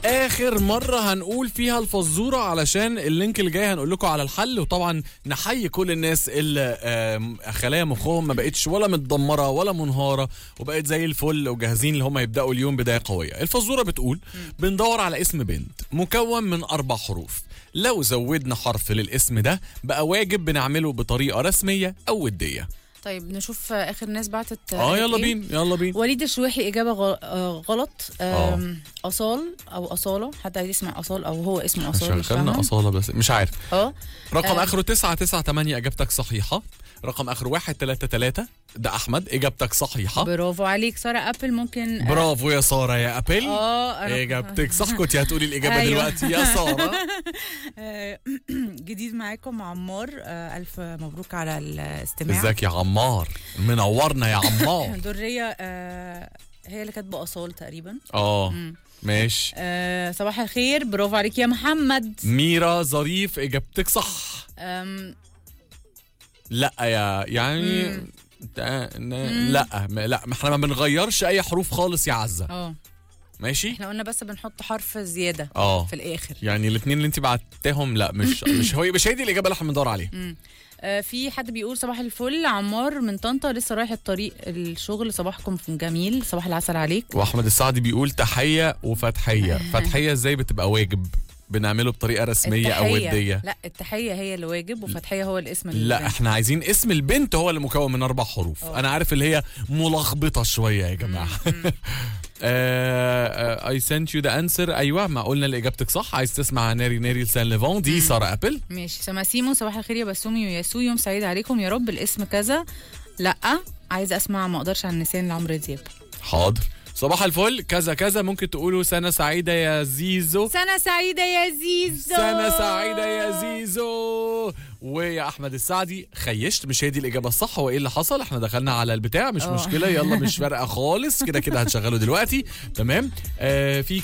اخر مره هنقول فيها الفزوره علشان اللينك اللي جاي هنقول لكم على الحل وطبعا نحيي كل الناس اللي آم، خلايا مخهم ما بقتش ولا متدمره ولا منهاره وبقت زي الفل وجاهزين اللي هم يبداوا اليوم بدايه قويه الفزوره بتقول بندور على اسم بنت مكون من اربع حروف لو زودنا حرف للاسم ده بقى واجب بنعمله بطريقه رسميه او وديه طيب نشوف آه، اخر ناس بعتت اه قالت يلا إيه. بينا يلا بينا وليد الشويحي اجابه غ- آه، غلط آه. آم، اصال او اصاله حد عايز يسمع اصال او هو اسمه اصال مش شغلنا فاهمة. اصاله بس مش عارف اه رقم آه. اخره 998 اجابتك صحيحه رقم اخره 133 ده احمد اجابتك صحيحه برافو عليك ساره ابل ممكن آه، برافو يا ساره يا ابل اه أنا- اجابتك صح كنت هتقولي الاجابه أيوة. دلوقتي يا ساره آه، جديد معاكم عمار آه، الف مبروك على الاستماع ازيك يا عمار منورنا يا عمار دريه آه، هي اللي كاتبه اصال تقريبا اه ماشي آه، صباح الخير برافو عليك يا محمد ميرا ظريف اجابتك صح آم، لا يا يعني مم. تا- ن- لا ما- لا ما احنا ما بنغيرش اي حروف خالص يا عزه اه ماشي احنا قلنا بس بنحط حرف زياده اه في الاخر يعني الاثنين اللي انت بعتهم لا مش مش هو مش هي دي الاجابه اللي احنا بندور عليها آه، في حد بيقول صباح الفل عمار من طنطا لسه رايح الطريق الشغل صباحكم جميل صباح العسل عليك واحمد السعدي بيقول تحيه وفتحيه فتحيه ازاي بتبقى واجب بنعمله بطريقه رسميه او التحية. وديه لا التحيه هي اللي واجب وفتحيه هو الاسم اللي لا احنا عايزين اسم البنت هو اللي مكون من اربع حروف أوه. انا عارف اللي هي ملخبطه شويه يا جماعه اي سنت يو ذا انسر ايوه ما قلنا اللي اجابتك صح عايز تسمع ناري ناري لسان ليفون دي ساره ابل ماشي سماسيمو صباح الخير يا بسومي وياسو يوم سعيد عليكم يا رب الاسم كذا لا عايزه اسمع ما اقدرش عن النسيان لعمرو دياب حاضر صباح الفل كذا كذا ممكن تقولوا سنه سعيده يا زيزو سنه سعيده يا زيزو سنة سعيدة يا زيزو ويا أحمد السعدي خيشت مش هي دي الإجابة الصح هو إيه اللي حصل إحنا دخلنا على البتاع مش أوه. مشكلة يلا مش فارقة خالص كده كده هنشغله دلوقتي تمام آه في